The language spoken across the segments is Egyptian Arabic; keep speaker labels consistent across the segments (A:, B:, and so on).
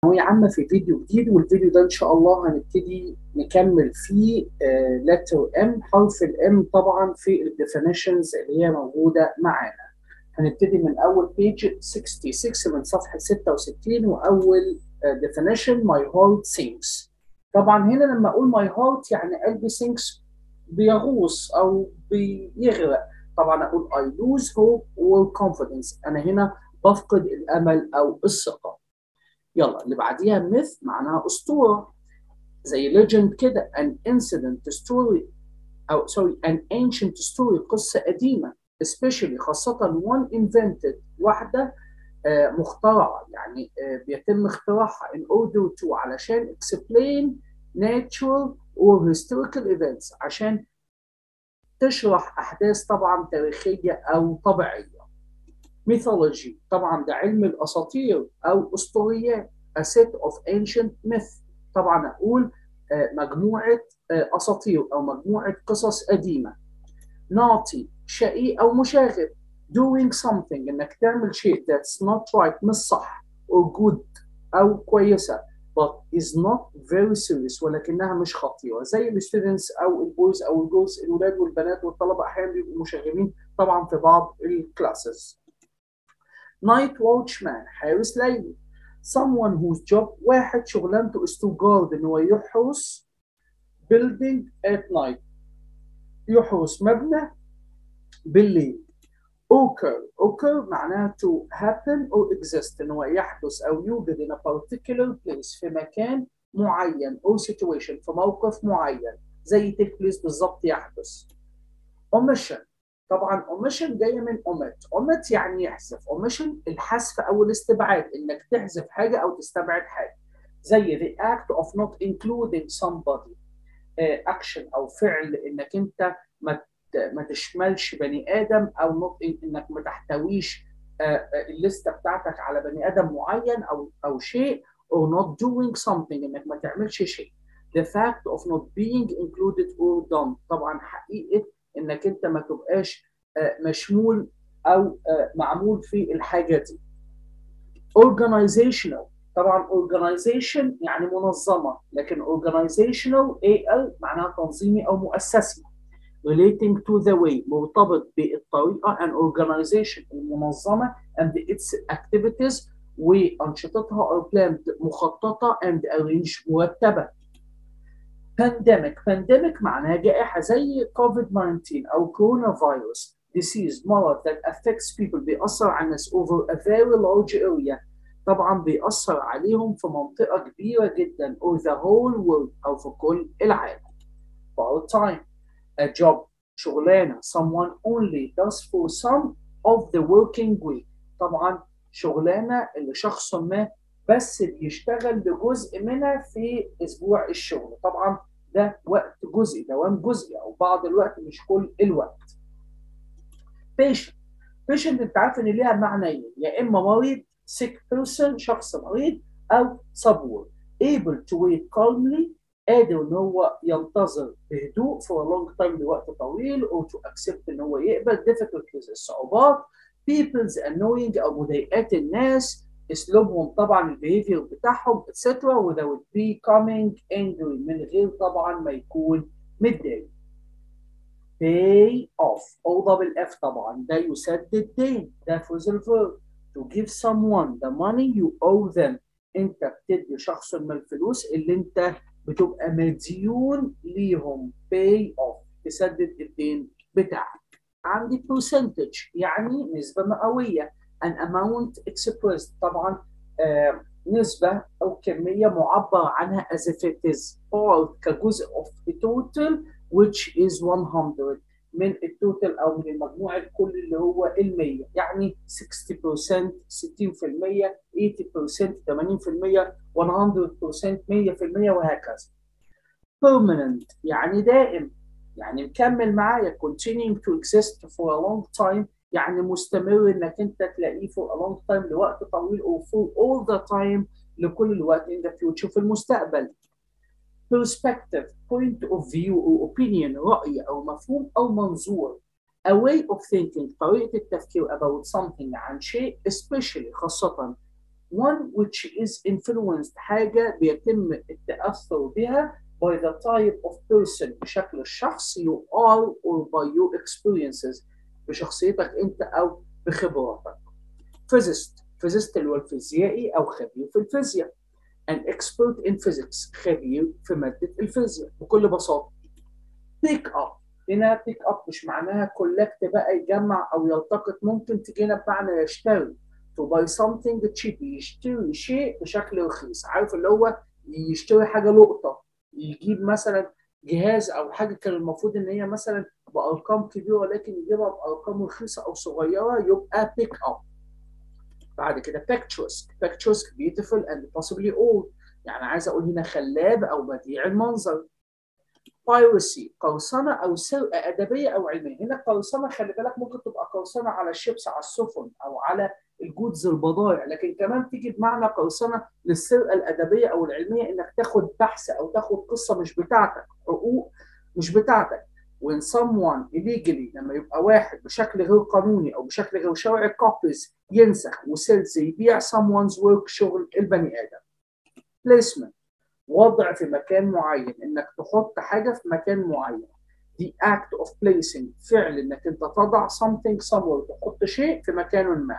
A: ثانوية عامة في فيديو جديد والفيديو ده إن شاء الله هنبتدي نكمل فيه letter M حرف الام طبعا في الديفينيشنز اللي هي موجودة معانا. هنبتدي من أول بيج 66 من صفحة 66 وأول definition my heart sinks. طبعا هنا لما أقول my heart يعني قلبي sinks بيغوص أو بيغرق. طبعا أقول I lose hope or confidence. أنا هنا بفقد الأمل أو الثقة. يلا اللي بعديها myth معناها اسطوره زي legend كده an incident story او sorry an ancient story قصه قديمه especially خاصه one invented واحده آه مخترعه يعني آه بيتم اختراعها in order to علشان explain natural or historical events عشان تشرح احداث طبعا تاريخيه او طبيعيه mythology طبعا ده علم الاساطير او اسطوريات a set of ancient myth طبعا اقول مجموعه اساطير او مجموعه قصص قديمه naughty شقي او مشاغب doing something انك تعمل شيء that's not right مش صح or good او كويسه but is not very serious ولكنها مش خطيره زي الستودنتس او البويز او الجوز الولاد والبنات والطلبه احيانا بيبقوا مشاغبين طبعا في بعض الكلاسز night watchman حارس ليلي someone whose job واحد شغلانته is to guard ان هو يحرس building at night يحرس مبنى بالليل occur occur معناها to happen or exist ان هو يحدث او يوجد in a particular place في مكان معين or situation في موقف معين زي take place بالظبط يحدث omission طبعا omission جايه من omit omit يعني يحذف omission الحذف او الاستبعاد انك تحذف حاجه او تستبعد حاجه زي the act of not including somebody uh, action او فعل انك انت ما ما تشملش بني ادم او not انك ما تحتويش uh, الليسته بتاعتك على بني ادم معين او او شيء or not doing something انك ما تعملش شيء the fact of not being included or done طبعا حقيقه انك انت ما تبقاش مشمول او معمول في الحاجه دي. organizational طبعا organization يعني منظمه لكن organizational AL معناها تنظيمي او مؤسسي. relating to the way مرتبط بالطريقه an organization المنظمه and its activities وانشطتها are planned مخططه and arranged مرتبه. pandemic pandemic معناها جائحة زي COVID-19 أو كورونا فيروس disease مرض that affects people بيأثر على الناس over a very large area طبعا بيأثر عليهم في منطقة كبيرة جدا or the whole world أو في كل العالم part time a job شغلانة someone only does for some of the working week طبعا شغلانة اللي شخص ما بس بيشتغل بجزء منها في اسبوع الشغل طبعا ده وقت جزئي دوام جزئي او بعض الوقت مش كل الوقت patient patient انت عارف ان ليها معنيين يا اما مريض sick person شخص مريض او صبور able to wait calmly قادر ان هو ينتظر بهدوء for a long time لوقت طويل or to accept ان هو يقبل difficulties الصعوبات people's annoying او مضايقات الناس اسلوبهم طبعا البيهيفير بتاعهم etc without becoming angry من غير طبعا ما يكون متضايق. pay off اوضه بالاف طبعا ده يسدد دين ده phrasal verb to give someone the money you owe them انت بتدي شخص من الفلوس اللي انت بتبقى مديون ليهم pay off تسدد الدين بتاعك. عندي percentage يعني نسبه مئويه an amount expressed طبعا آه نسبة أو كمية معبر عنها as if it is part كجزء of the total which is 100 من التوتال أو من المجموع الكل اللي هو ال 100 يعني 60% 60% 80% 80% 100% 100% وهكذا. permanent يعني دائم يعني مكمل معايا continuing to exist for a long time يعني مستمر انك انت تلاقيه for a long time لوقت طويل او for all the time لكل الوقت in the future في المستقبل. perspective point of view or opinion رأي او مفهوم او منظور a way of thinking طريقة التفكير about something عن شيء especially خاصة one which is influenced حاجة بيتم التأثر بها by the type of person بشكل الشخص you are or by your experiences بشخصيتك انت او بخبراتك physicist physicist اللي هو الفيزيائي او خبير في الفيزياء an expert in physics خبير في مادة الفيزياء بكل بساطة pick up هنا pick up مش معناها collect بقى يجمع او يلتقط ممكن تجينا بمعنى يشتري to buy something cheap يشتري شيء بشكل رخيص عارف اللي هو يشتري حاجة لقطة يجيب مثلا جهاز او حاجه كان المفروض ان هي مثلا بارقام كبيره ولكن يجيبها بارقام رخيصه او صغيره يبقى بيك اب بعد كده picturesque picturesque beautiful and possibly old يعني عايز اقول هنا خلاب او بديع المنظر piracy قرصنه او سرقه ادبيه او علميه هنا القرصنه خلي بالك ممكن تبقى قرصنه على الشيبس على السفن او على الجودز البضائع لكن كمان تيجي بمعنى قرصنه للسرقه الادبيه او العلميه انك تاخد بحث او تاخد قصه مش بتاعتك حقوق مش بتاعتك when someone illegally لما يبقى واحد بشكل غير قانوني او بشكل غير شرعي copies ينسخ وسيلز يبيع someone's work شغل البني ادم placement وضع في مكان معين انك تحط حاجه في مكان معين the act of placing فعل انك انت تضع something somewhere تحط شيء في مكان ما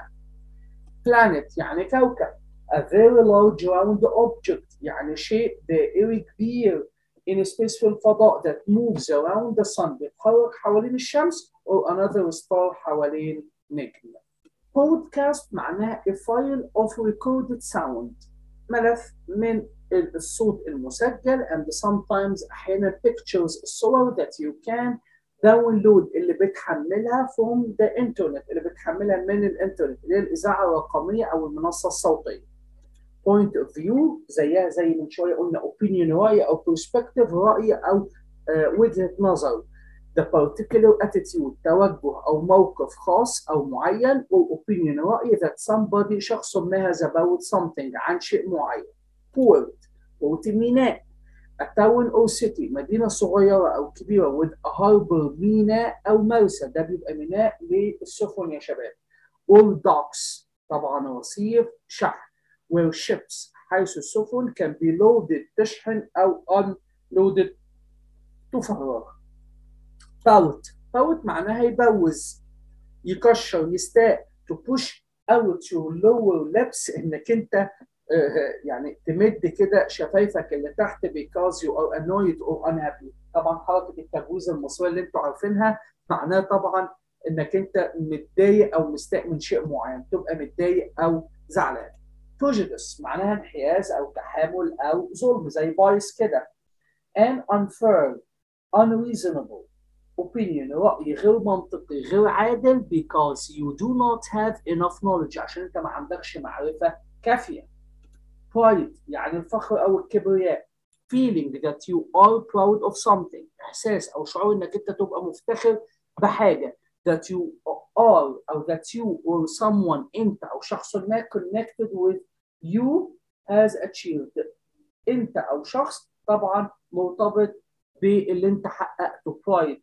A: planet يعني كوكب a very large round object يعني شيء دائري كبير in space في الفضاء that moves around the sun بيتحرك حوالين الشمس or another star حوالين نجم podcast معناها a file of recorded sound ملف من الصوت المسجل and sometimes أحيانا pictures الصور that you can داونلود اللي بتحملها from the internet اللي بتحملها من الانترنت اللي هي الاذاعه الرقميه او المنصه الصوتيه. point of view زيها زي من شويه قلنا opinion راي او perspective راي او uh, وجهه نظر. the particular attitude توجه او موقف خاص او معين او opinion راي that somebody شخص ما has about something عن شيء معين. port port ميناء a town or city مدينة صغيرة أو كبيرة with a harbor ميناء أو مرسى ده بيبقى ميناء للسفن يا شباب or docks طبعا رصيف شحن where ships حيث السفن can be loaded تشحن أو unloaded تفرغ bout bout معناها يبوز يكشر يستاء to push out your lower lips انك انت يعني تمد كده شفايفك اللي تحت because you are annoyed or unhappy طبعا حركه التجويز المصريه اللي انتوا عارفينها معناها طبعا انك انت متضايق او مستاء من شيء معين تبقى متضايق او زعلان prejudice معناها انحياز او تحامل او ظلم زي بايس كده an unfair unreasonable opinion رأي غير منطقي غير عادل because you do not have enough knowledge عشان انت ما عندكش معرفة كافية pride يعني الفخر أو الكبرياء feeling that you are proud of something إحساس أو شعور إنك أنت تبقى مفتخر بحاجة that you are أو that you or someone أنت أو شخص ما connected with you has achieved أنت أو شخص طبعا مرتبط باللي أنت حققته pride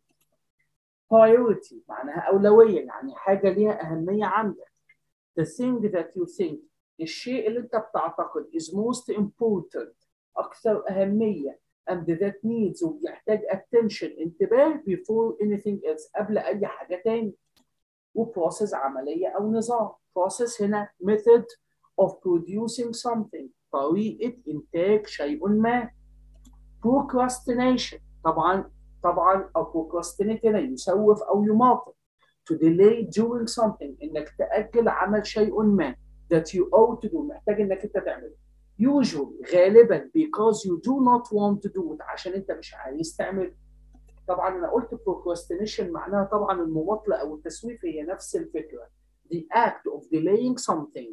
A: priority معناها أولوية يعني حاجة ليها أهمية عندك the thing that you think الشيء اللي أنت بتعتقد is most important أكثر أهمية and that needs وبيحتاج attention انتباه before anything else قبل أي حاجة تاني وبروسيس عملية أو نظام process هنا method of producing something طريقة إنتاج شيء ما procrastination طبعا طبعا أو procrastinate هنا يسوف أو يماطل to delay doing something إنك تأجل عمل شيء ما that you ought to do محتاج إنك أنت تعمله usually غالبا because you do not want to do it عشان انت مش عايز تعمل طبعا انا قلت procrastination معناها طبعا المماطله او التسويف هي نفس الفكره the act of delaying something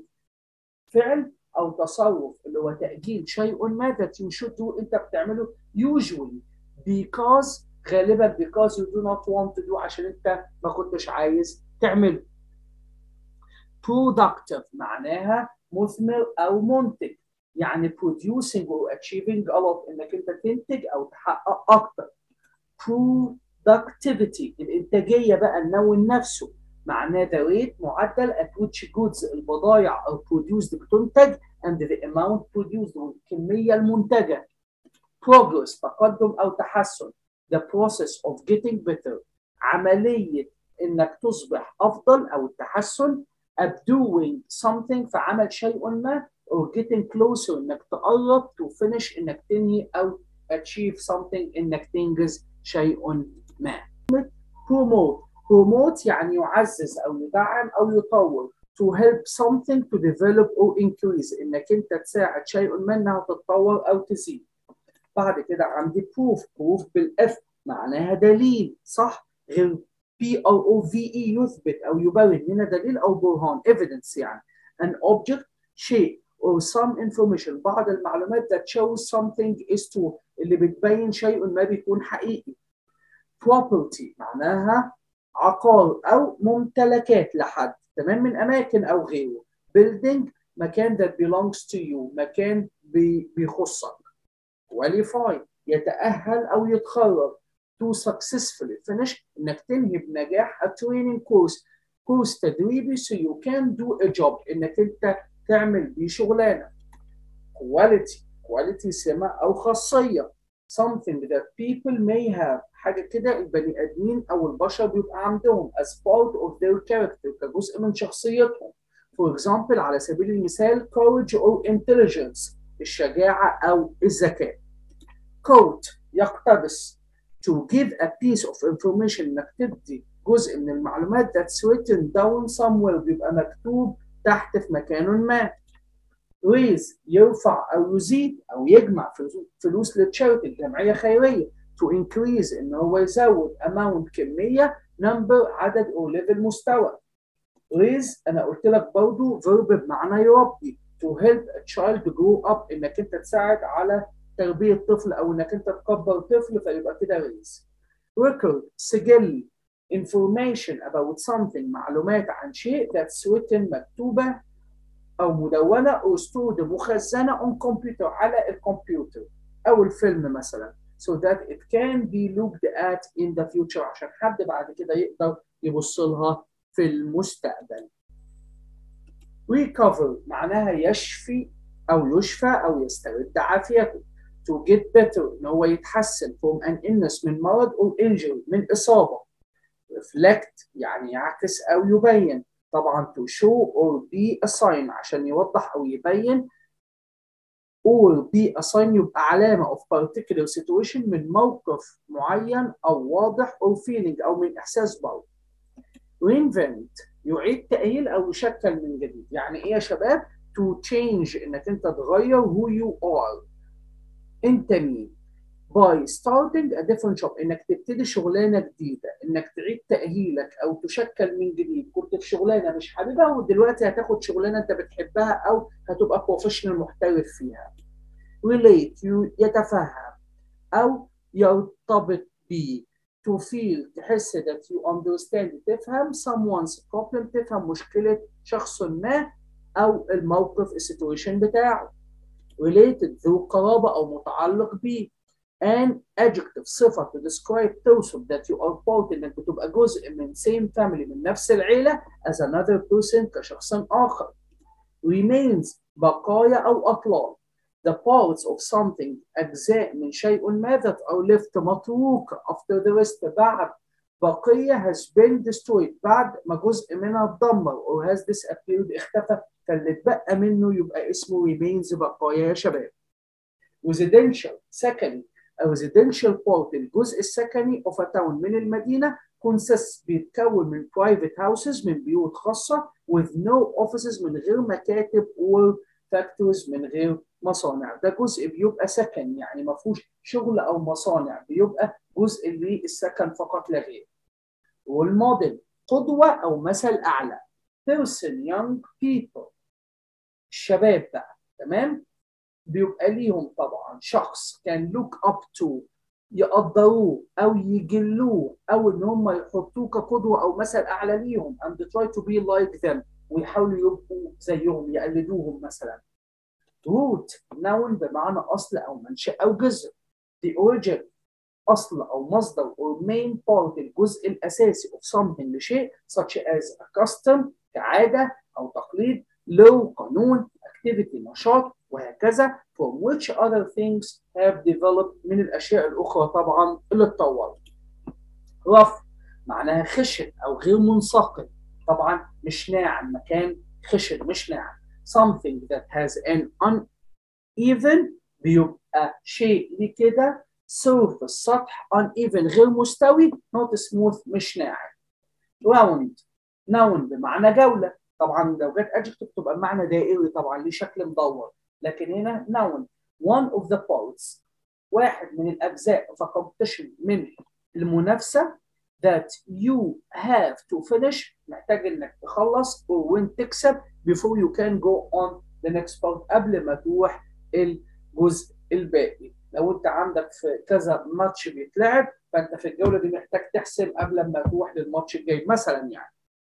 A: فعل او تصرف اللي هو تاجيل شيء ما that you should do انت بتعمله usually because غالبا because you do not want to do عشان انت ما كنتش عايز تعمله productive معناها مثمر او منتج يعني producing or achieving a lot انك انت تنتج او تحقق اكتر productivity الانتاجيه بقى النوع نفسه معناه the rate معدل at which goods البضائع او produced بتنتج and the amount produced والكمية المنتجة progress تقدم أو تحسن the process of getting better عملية إنك تصبح أفضل أو التحسن of doing something في عمل شيء ما or getting closer إنك تقرب to finish إنك تنهي أو achieve something إنك تنجز شيء ما promote promote يعني يعزز أو يدعم أو يطور to help something to develop or increase إنك أنت تساعد شيء ما إنها تتطور أو تزيد بعد كده عندي proof proof بالاف معناها دليل صح غير P O O V E يثبت أو يبرهن هنا دليل أو برهان evidence يعني an object شيء or some information بعض المعلومات that shows something is true اللي بتبين شيء ما بيكون حقيقي property معناها عقار أو ممتلكات لحد تمام من أماكن أو غيره building مكان that belongs to you مكان بي بيخصك qualify يتأهل أو يتخرج to successfully finish إنك تنهي بنجاح a training course كورس تدريبي so you can do a job إنك أنت تعمل بيه شغلانة quality quality سمة أو خاصية something that people may have حاجة كده البني آدمين أو البشر بيبقى عندهم as part of their character كجزء من شخصيتهم for example على سبيل المثال courage or intelligence الشجاعة أو الذكاء quote يقتبس to give a piece of information إنك تدي جزء من المعلومات that's written down somewhere بيبقى مكتوب تحت في مكان ما raise يرفع أو يزيد أو يجمع فلوس للتشاريتي الجمعية خيرية to increase إن هو يزود amount كمية number عدد أو level مستوى raise أنا قلت لك برضه verb بمعنى يربي to help a child grow up إنك أنت تساعد على تربية طفل أو إنك أنت تكبر طفل فيبقى كده raise record سجل information about something معلومات عن شيء that's written مكتوبة أو مدونة أو stored مخزنة on computer على الكمبيوتر أو الفيلم مثلا so that it can be looked at in the future عشان حد بعد كده يقدر يبص لها في المستقبل. recover معناها يشفي أو يشفى أو يسترد عافيته. to get better إن هو يتحسن from an illness من مرض or injury من إصابة. reflect يعني يعكس أو يبين. طبعا to show or be a sign عشان يوضح أو يبين or be a sign يبقى علامة of particular situation من موقف معين أو واضح or feeling أو من إحساس برضه. reinvent يعيد تأهيل أو يشكل من جديد يعني إيه يا شباب؟ to change إنك أنت تغير who you are أنت مين by starting a different job إنك تبتدي شغلانة جديدة إنك تعيد تأهيلك أو تشكل من جديد كنت في شغلانة مش حاببها ودلوقتي هتاخد شغلانة أنت بتحبها أو هتبقى بروفيشنال محترف فيها relate يتفهم أو يرتبط بيه to feel تحس that you understand تفهم someone's problem تفهم مشكلة شخص ما أو الموقف السيتويشن بتاعه related ذو قرابة أو متعلق بيه an adjective صفة to describe توصف that you are part إنك بتبقى جزء من same family من نفس العيلة as another person كشخص آخر remains بقايا أو أطلال the parts of something أجزاء من شيء ما that are left متروكة after the rest بعد بقية has been destroyed بعد ما جزء منها اتدمر or has disappeared اختفى فاللي اتبقى منه يبقى اسمه remains بقايا يا شباب residential سكني a residential part الجزء السكني of a town من المدينة consists بيتكون من private houses من بيوت خاصة with no offices من غير مكاتب or factories من غير مصانع ده جزء بيبقى سكن يعني ما فيهوش شغل او مصانع بيبقى جزء للسكن فقط لا غير والموديل قدوة او مثل اعلى person young people الشباب بقى تمام بيبقى ليهم طبعا شخص كان look up to يقدروه او يجلوه او ان هم يحطوه كقدوه او مثل اعلى ليهم and try to be like them ويحاولوا يبقوا زيهم يقلدوهم مثلا root noun بمعنى أصل أو منشأ أو جذر the origin أصل أو مصدر or main part الجزء الأساسي of something لشيء such as a custom كعادة أو تقليد law قانون a activity نشاط وهكذا from which other things have developed من الاشياء الاخرى طبعا اللي اتطورت rough معناها خشن او غير منساق طبعا مش ناعم مكان خشن مش ناعم something that has an uneven بيبقى شيء لكده surface سطح uneven غير مستوي not smooth مش ناعم round noun بمعنى جولة طبعا لو جت adjective تبقى بمعنى دائري طبعا ليه شكل مدور لكن هنا noun one of the parts واحد من الأجزاء of a competition من المنافسة that you have to finish محتاج انك تخلص or when تكسب before you can go on the next part قبل ما تروح الجزء الباقي لو انت عندك في كذا ماتش بيتلعب فانت في الجوله دي محتاج تحسم قبل ما تروح للماتش الجاي مثلا يعني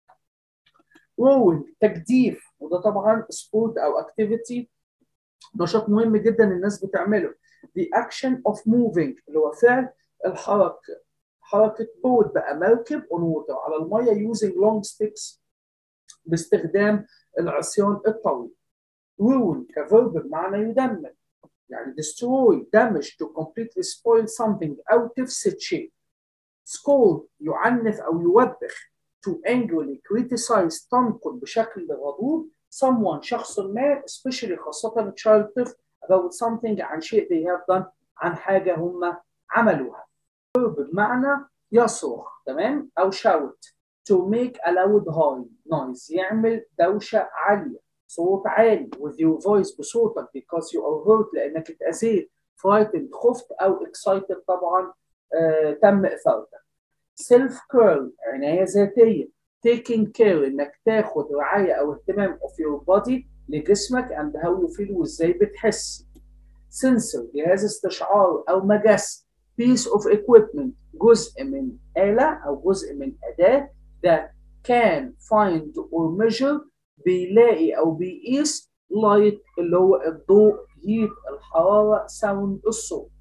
A: روينج تجديف وده طبعا سبورت او اكتيفيتي نشاط مهم جدا الناس بتعمله the action of moving اللي هو فعل الحركه حركه بوت بقى مركب اون ووتر على الميه using long sticks باستخدام العصيان الطويل ruin كفيرب بمعنى يدمر يعني destroy damage to completely spoil something أو تفسد شيء scold يعنف أو يوبخ to angrily criticize تنقد بشكل غضوب someone شخص ما especially خاصة child طفل about something عن شيء they have done عن حاجة هم عملوها verb بمعنى يصرخ تمام أو shout to make a loud high noise يعمل دوشة عالية صوت عالي with your voice بصوتك because you are hurt لأنك اتأذيت frightened خفت أو excited طبعا آه تم إثارتك self care عناية ذاتية taking care إنك تاخد رعاية أو اهتمام of your body لجسمك and how you feel وإزاي بتحس sensor جهاز استشعار أو مجس piece of equipment جزء من آلة أو جزء من أداة that can find or measure بيلاقي او بيقيس لايت اللي هو الضوء هيت الحراره ساوند الصوت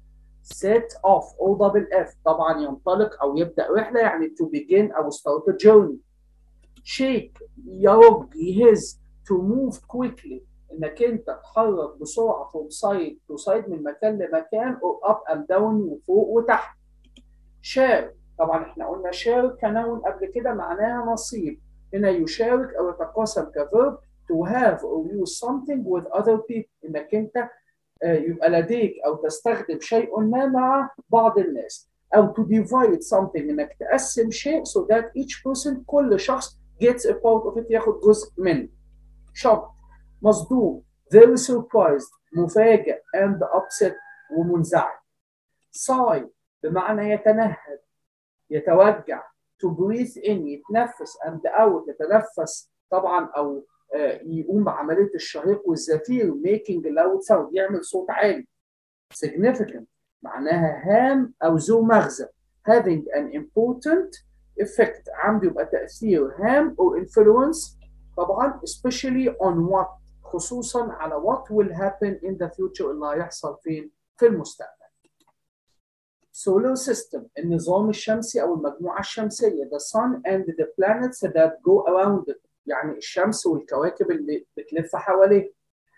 A: set off او دبل اف طبعا ينطلق او يبدا رحله يعني to begin او start a journey shake يرج يهز to move quickly انك انت تتحرك بسرعه from side to side من مكان لمكان or up and down وفوق وتحت share طبعا احنا قلنا share كنون قبل كده معناها نصيب هنا يشارك او يتقاسم كفيرب to have or use something with other people انك انت يبقى لديك او تستخدم شيء ما مع بعض الناس او to divide something انك تقسم شيء so that each person كل شخص gets a part of it ياخد جزء منه shocked مصدوم very surprised مفاجئ and upset ومنزعج sigh بمعنى يتنهد يتوجع to breathe in يتنفس and out يتنفس طبعا او يقوم بعمليه الشهيق والزفير making loud sound يعمل صوت عالي significant معناها هام او ذو مغزى having an important effect عنده يبقى تاثير هام or influence طبعا especially on what خصوصا على what will happen in the future اللي هيحصل فين في المستقبل solar system النظام الشمسي او المجموعه الشمسيه the sun and the planets that go around it يعني الشمس والكواكب اللي بتلف حواليه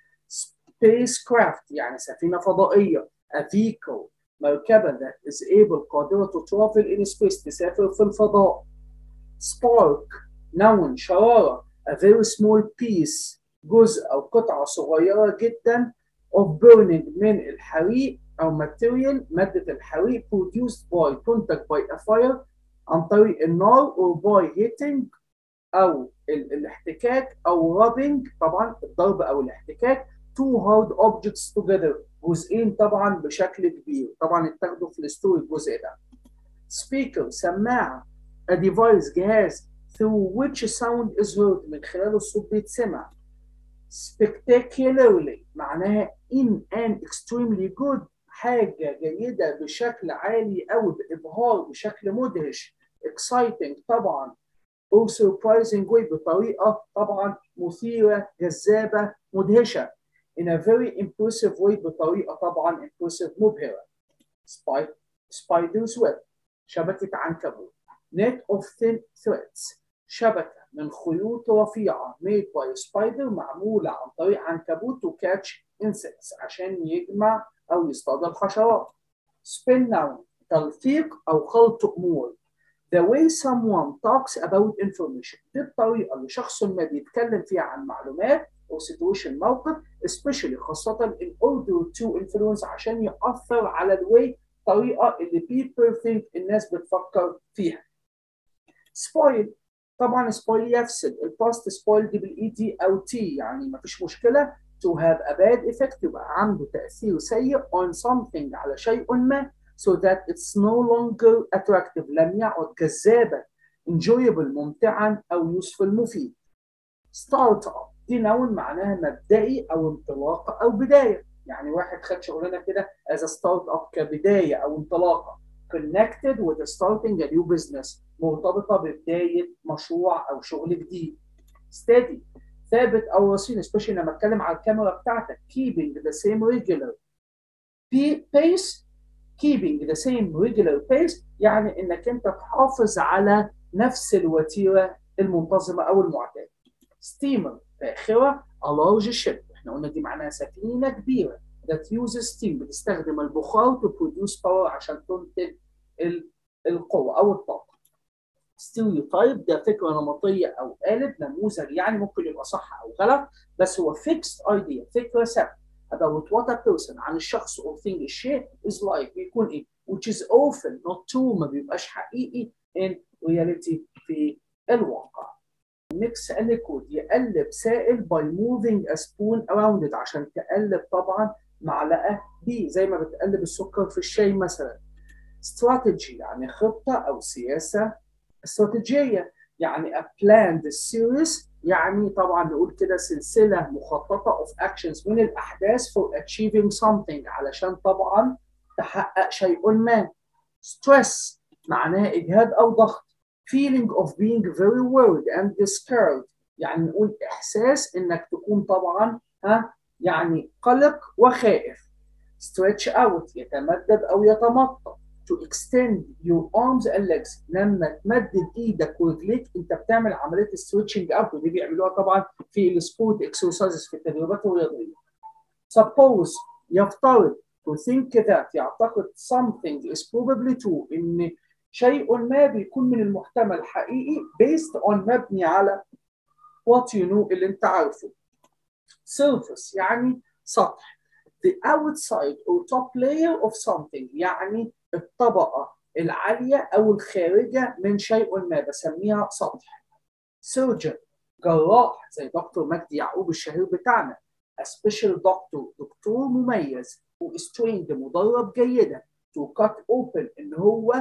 A: spacecraft يعني سفينه فضائيه a vehicle مركبه that is able قادره to travel in space تسافر في الفضاء spark noun شراره a very small piece جزء او قطعه صغيره جدا of burning من الحريق او material ماده الحريق produced by تنتج by a fire عن طريق النار or by hitting او الاحتكاك او rubbing طبعا الضرب او الاحتكاك two hard objects together جزئين طبعا بشكل كبير طبعا اتاخدوا في الستوري الجزء ده speaker سماعه a device جهاز through which sound is heard من خلاله الصوت بيتسمع spectacularly معناها in an extremely good حاجة جيدة بشكل عالي أوي بإبهار بشكل مدهش exciting طبعا or surprising way بطريقة طبعا مثيرة جذابة مدهشة in a very impressive way بطريقة طبعا impressive مبهرة spider's web شبكة عنكبوت net of thin threads شبكة من خيوط رفيعة made by spider معمولة عن طريق عنكبوت to catch insects عشان يجمع أو يصطاد الحشرات. spin noun تلفيق أو خلط أمور. The way someone talks about information دي الطريقة اللي شخص ما بيتكلم فيها عن معلومات أو situation موقف especially خاصة in order to influence عشان يأثر على الواي الطريقة اللي people think الناس بتفكر فيها. spoil طبعا spoil يفسد الباست spoil دي بالاي دي او تي يعني ما فيش مشكله to have a bad effect يبقى عنده تاثير سيء on something على شيء ما so that it's no longer attractive لم يعد جذابا enjoyable ممتعا او useful مفيد start up دي نون معناها مبدئي او انطلاقه او بدايه يعني واحد خد شغلانه كده as a start up كبدايه او انطلاقه connected with starting a new business مرتبطه ببدايه مشروع او شغل جديد steady ثابت او رصين especially لما اتكلم على الكاميرا بتاعتك keeping the same regular pace keeping the same regular pace يعني انك انت تحافظ على نفس الوتيره المنتظمه او المعتاده steamer باخره a large ship احنا قلنا دي معناها سفينه كبيره that uses steam بتستخدم البخار to produce power عشان تنتج القوه او الطاقه ستيريوتايب ده فكره نمطيه او قالب نموذج يعني ممكن يبقى صح او غلط بس هو فيكست ايديا فكره ثابته about what a person عن الشخص or thing الشيء is like بيكون ايه which is often not true ما بيبقاش حقيقي in reality في الواقع mix a liquid يقلب سائل by moving a spoon around it عشان تقلب طبعا معلقه بيه زي ما بتقلب السكر في الشاي مثلا strategy يعني خطه او سياسه استراتيجيه يعني a planned series يعني طبعا نقول كده سلسله مخططه of actions من الاحداث for achieving something علشان طبعا تحقق شيء ما stress معناها اجهاد او ضغط feeling of being very worried and scared يعني نقول احساس انك تكون طبعا ها يعني قلق وخائف stretch out يتمدد او يتمطط to extend your arms and legs لما تمدد ايدك ورجليك انت بتعمل عمليه الستريتشنج اوت ودي بيعملوها طبعا في السبورت اكسرسايزز في التدريبات الرياضيه. Suppose يفترض to think that يعتقد something is probably true ان شيء ما بيكون من المحتمل حقيقي based on مبني على what you know اللي انت عارفه. Surface يعني سطح. The outside or top layer of something يعني الطبقة العالية أو الخارجة من شيء ما بسميها سطح. surgeon جراح زي دكتور مجدي يعقوب الشهير بتاعنا. a special doctor دكتور مميز who is trained مدرب جيدا to cut open إن هو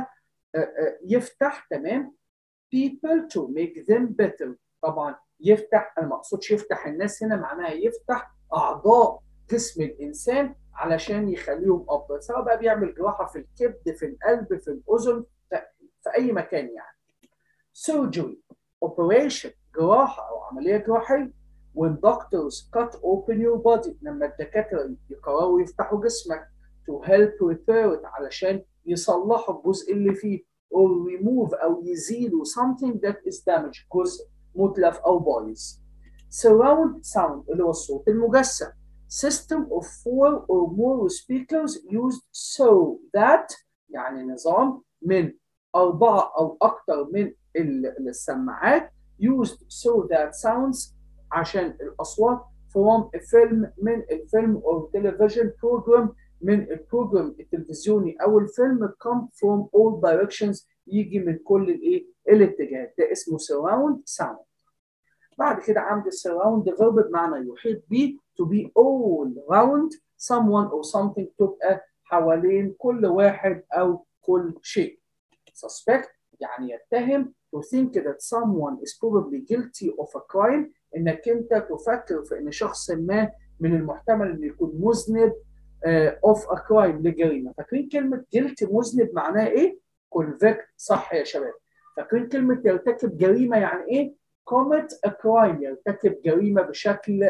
A: يفتح تمام people to make them better طبعا يفتح أنا ما أقصدش يفتح الناس هنا معناها يفتح أعضاء جسم الإنسان علشان يخليهم افضل سواء بقى بيعمل جراحه في الكبد في القلب في الاذن في اي مكان يعني surgery operation جراحه او عمليه جراحيه when doctors cut open your body لما الدكاتره يقرروا يفتحوا جسمك to help repair it علشان يصلحوا الجزء اللي فيه or remove او يزيلوا something that is damaged جزء متلف او بايظ surround sound اللي هو الصوت المجسم system of four or more speakers used so that يعني نظام من أربعة أو أكثر من السماعات used so that sounds عشان الأصوات from a film من الفيلم or television program من البروجرام التلفزيوني أو الفيلم come from all directions يجي من كل الإيه الاتجاهات ده اسمه surround sound بعد كده عندي surround verb بمعنى يحيط به to be all around someone or something تبقى حوالين كل واحد أو كل شيء. suspect يعني يتهم to think that someone is probably guilty of a crime انك انت تفكر في ان شخص ما من المحتمل انه يكون مذنب uh, of a crime لجريمه فاكرين كلمه guilty مذنب معناها ايه؟ convict صح يا شباب فاكرين كلمه يرتكب جريمه يعني ايه؟ commit a crime يرتكب جريمه بشكل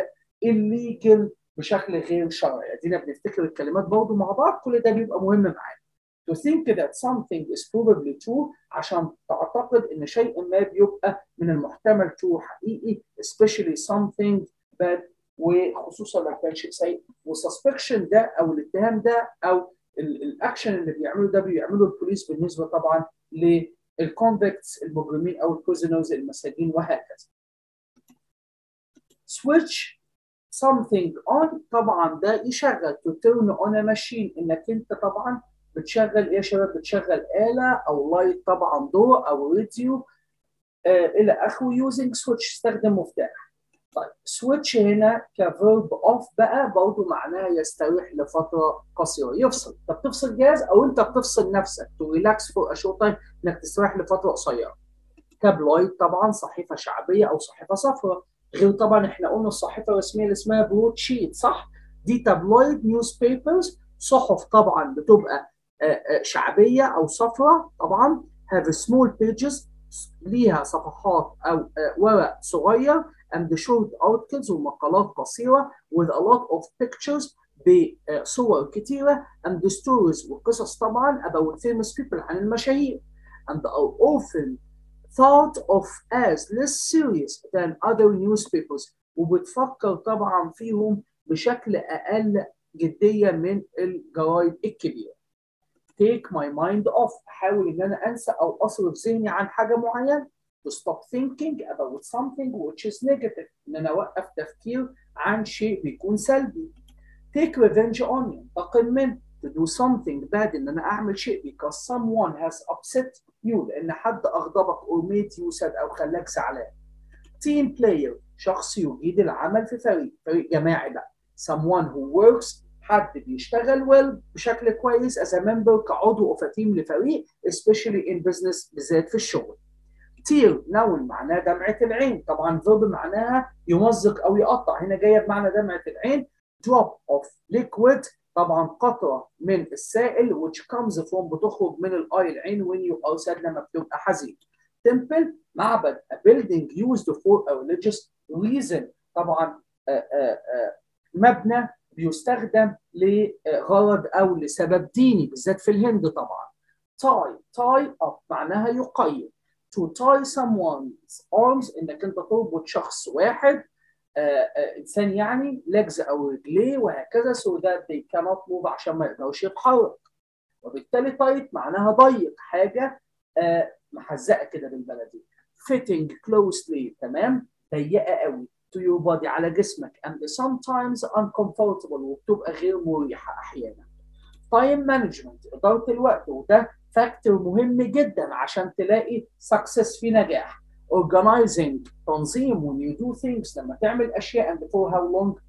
A: illegal بشكل غير شرعي ادينا بنفتكر الكلمات برضه مع بعض كل ده بيبقى مهم معانا to think that something is probably true عشان تعتقد ان شيء ما بيبقى من المحتمل true حقيقي especially something bad وخصوصا لو كان شيء سيء والسسبكشن ده او الاتهام ده او الاكشن اللي بيعمله ده بيعمله البوليس بالنسبه طبعا للكونفكتس المجرمين او البريزنرز المساجين وهكذا. switch something on طبعا ده يشغل to turn on a machine انك انت طبعا بتشغل ايه يا شباب بتشغل آلة او لايت طبعا ضوء او راديو آه الى اخره using switch استخدم مفتاح طيب switch هنا كفيرب اوف بقى برضه معناها يستريح لفتره قصيره يفصل انت بتفصل جهاز او انت بتفصل نفسك تو ريلاكس فور اشور تايم انك تستريح لفتره قصيره تابلويد طبعا صحيفه شعبيه او صحيفه صفراء غير طبعا احنا قلنا الصحيفه الرسميه اللي اسمها برود شيت صح دي تابلويد نيوز بيبرز صحف طبعا بتبقى شعبيه او صفراء طبعا have small pages ليها صفحات او ورق صغير and short articles ومقالات قصيره with a lot of pictures بصور كتيره and stories وقصص طبعا about famous people عن المشاهير and are often thought of as less serious than other newspapers وبتفكر طبعا فيهم بشكل اقل جديه من الجرايد الكبيره. Take my mind off احاول ان انا انسى او اصرف ذهني عن حاجه معينه to stop thinking about something which is negative ان انا اوقف تفكير عن شيء بيكون سلبي. Take revenge on انتقم منه to do something bad ان انا اعمل شيء because someone has upset you لان حد اغضبك or made you sad او خلاك زعلان. Team player شخص يجيد العمل في فريق فريق جماعي بقى. Someone who works حد بيشتغل well بشكل كويس as a member كعضو of a team لفريق especially in business بالذات في الشغل. تير نون معناه دمعة العين طبعا verb معناها يمزق أو يقطع هنا جاية بمعنى دمعة العين drop of liquid طبعا قطرة من السائل which comes from بتخرج من الآي العين when you are sad لما بتبقى حزين. temple معبد a building used for a religious reason طبعا آآ آآ مبنى بيستخدم لغرض او لسبب ديني بالذات في الهند طبعا. tie tie up معناها يقيد. to tie someone's arms انك انت تربط شخص واحد آآ آآ انسان يعني legs او رجليه وهكذا so that they cannot move عشان ما يقدرش يتحرك. وبالتالي tight معناها ضيق حاجه محزقه كده بالبلدي. fitting closely تمام ضيقه قوي to your body على جسمك and sometimes uncomfortable وبتبقى غير مريحه احيانا. time management اداره الوقت وده فاكتور مهم جدا عشان تلاقي success في نجاح. organizing تنظيم when you do things لما تعمل اشياء and for how long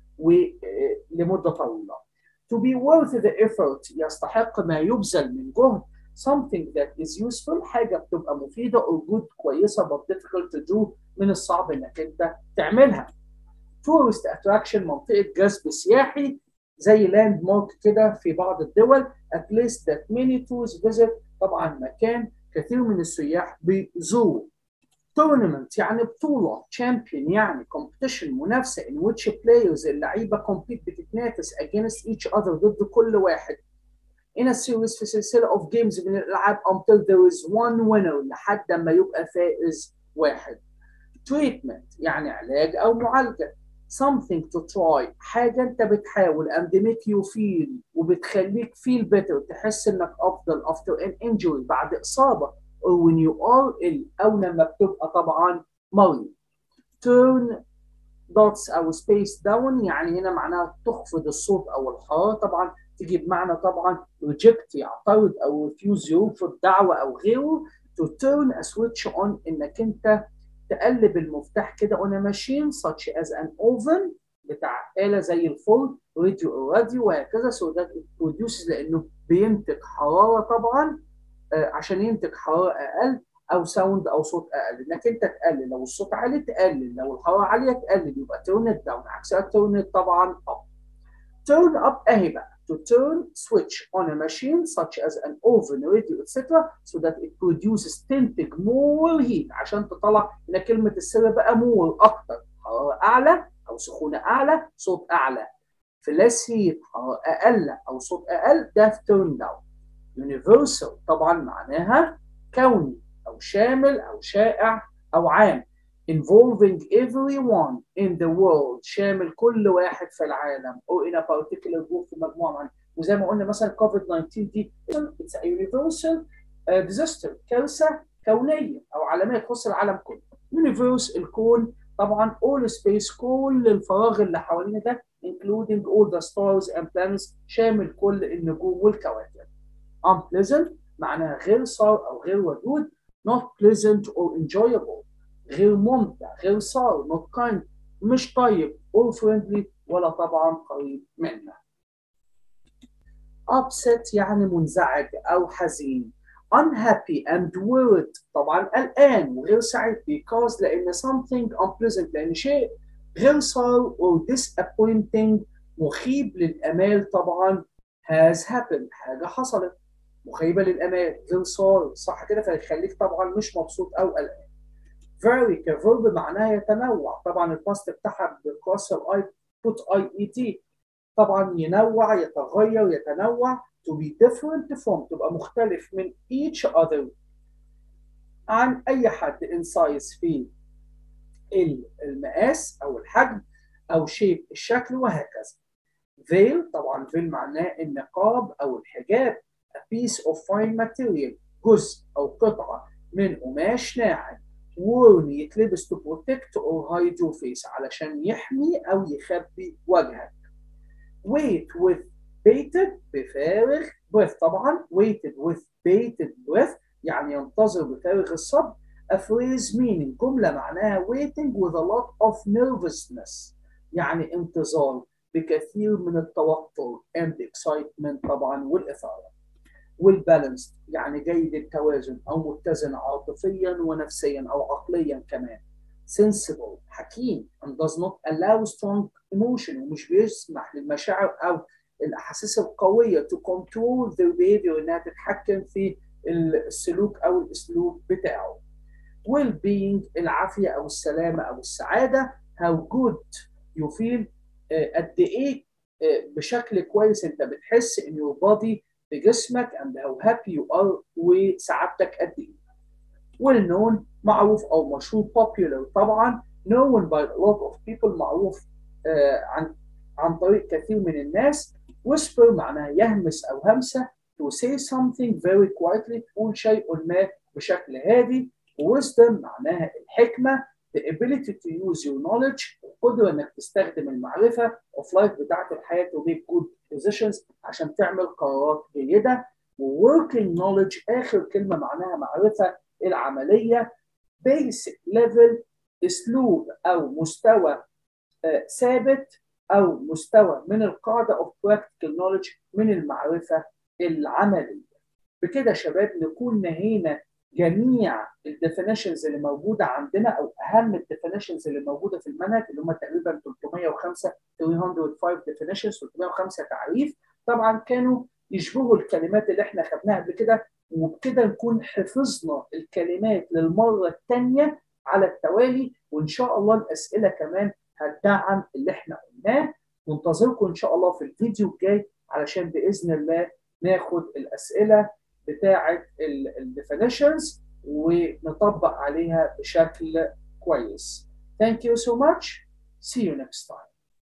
A: ولمده طويله. To be worth the effort يستحق ما يبذل من جهد something that is useful حاجه بتبقى مفيده or good كويسه but difficult to do من الصعب انك انت تعملها. tourist attraction منطقه جذب سياحي زي لاند مارك كده في بعض الدول a place that many tourists visit طبعا مكان كثير من السياح بيزوروا. tournament يعني بطولة champion يعني competition منافسة in which players اللعيبة compete بتتنافس against each other ضد كل واحد in a series في سلسلة of games من الألعاب until there is one winner لحد ما يبقى فائز واحد. treatment يعني علاج أو معالجة. something to try حاجة أنت بتحاول and make you feel وبتخليك feel better تحس إنك أفضل after an injury بعد إصابة or when you are ill أو لما بتبقى طبعا مريض. turn dots أو space down يعني هنا معناها تخفض الصوت أو الحرارة طبعا تيجي بمعنى طبعا reject يعترض او refuse يرفض دعوه او غيره to turn a switch on انك انت تقلب المفتاح كده on a machine such as an oven بتاع آلة زي الفرن راديو راديو وهكذا so that it produces لأنه بينتج حرارة طبعا آه عشان ينتج حرارة أقل أو ساوند أو صوت أقل إنك أنت تقلل لو الصوت عالي تقلل لو الحرارة عالية تقلل يبقى turn it down عكسها turn it طبعا up turn up أهي بقى to turn switch on a machine such as an oven, radio, etc. so that it produces تنتج more heat عشان تطلع هنا كلمة السر بقى more أكتر حرارة أعلى أو سخونة أعلى صوت أعلى في less heat حرارة أقل أو صوت أقل ده turn down universal طبعا معناها كوني أو شامل أو شائع أو عام involving everyone in the world شامل كل واحد في العالم or in a particular group في مجموعة معينة وزي ما قلنا مثلا كوفيد 19 دي it's a universal uh, disaster كارثة كونية أو عالمية تخص العالم كله universe الكون طبعا all space كل الفراغ اللي حوالينا ده including all the stars and planets شامل كل النجوم والكواكب unpleasant معناها غير صار أو غير ودود not pleasant or enjoyable غير ممتع غير صار not kind مش طيب or friendly ولا طبعا قريب منا upset يعني منزعج أو حزين unhappy and worried طبعا قلقان وغير سعيد because لأن something unpleasant لأن شيء غير صار or disappointing مخيب للآمال طبعا has happened حاجة حصلت مخيبة للآمال غير صار صح كده فيخليك طبعا مش مبسوط أو قلقان very كفيرب معناها يتنوع طبعا الباست بتاعها بكسر الاي put اي اي تي طبعا ينوع يتغير يتنوع to be different from تبقى مختلف من each other عن اي حد in size في المقاس او الحجم او شيء الشكل وهكذا veil طبعا veil معناه النقاب او الحجاب a piece of fine material جزء او قطعه من قماش ناعم worn يتلبس to protect or hide your face علشان يحمي او يخبي وجهك wait with bated بفارغ breath طبعا waited with bated breath يعني ينتظر بفارغ الصبر a phrase meaning جملة معناها waiting with a lot of nervousness يعني انتظار بكثير من التوتر and excitement طبعا والإثارة والبالانس يعني جيد التوازن أو متزن عاطفيا ونفسيا أو عقليا كمان sensible حكيم and does not allow strong emotion ومش بيسمح للمشاعر أو الأحاسيس القوية to control their behavior إنها تتحكم في السلوك أو الأسلوب بتاعه well being العافية أو السلامة أو السعادة how good you feel قد إيه بشكل كويس أنت بتحس in your body بجسمك and how happy you are وسعادتك قد إيه well known معروف أو مشهور popular طبعا known by a lot of people معروف آه عن عن طريق كثير من الناس whisper معناها يهمس أو همسة to say something very quietly تقول شيء ما بشكل هادي wisdom معناها الحكمة the ability to use your knowledge القدرة انك تستخدم المعرفة of life بتاعت الحياة to make good decisions عشان تعمل قرارات جيدة working knowledge آخر كلمة معناها معرفة العملية basic level اسلوب او مستوى آه ثابت او مستوى من القاعدة of practical knowledge من المعرفة العملية بكده شباب نكون نهينا جميع الديفينيشنز اللي موجوده عندنا او اهم الديفينيشنز اللي موجوده في المنهج اللي هم تقريبا 305 305 ديفينيشنز 305 تعريف طبعا كانوا يشبهوا الكلمات اللي احنا خدناها قبل كده وبكده نكون حفظنا الكلمات للمره الثانيه على التوالي وان شاء الله الاسئله كمان هتدعم اللي احنا قلناه منتظركم ان شاء الله في الفيديو الجاي علشان باذن الله ناخد الاسئله بتاعه الديفينيشنز ونطبق عليها بشكل كويس. Thank you so much. See you next time.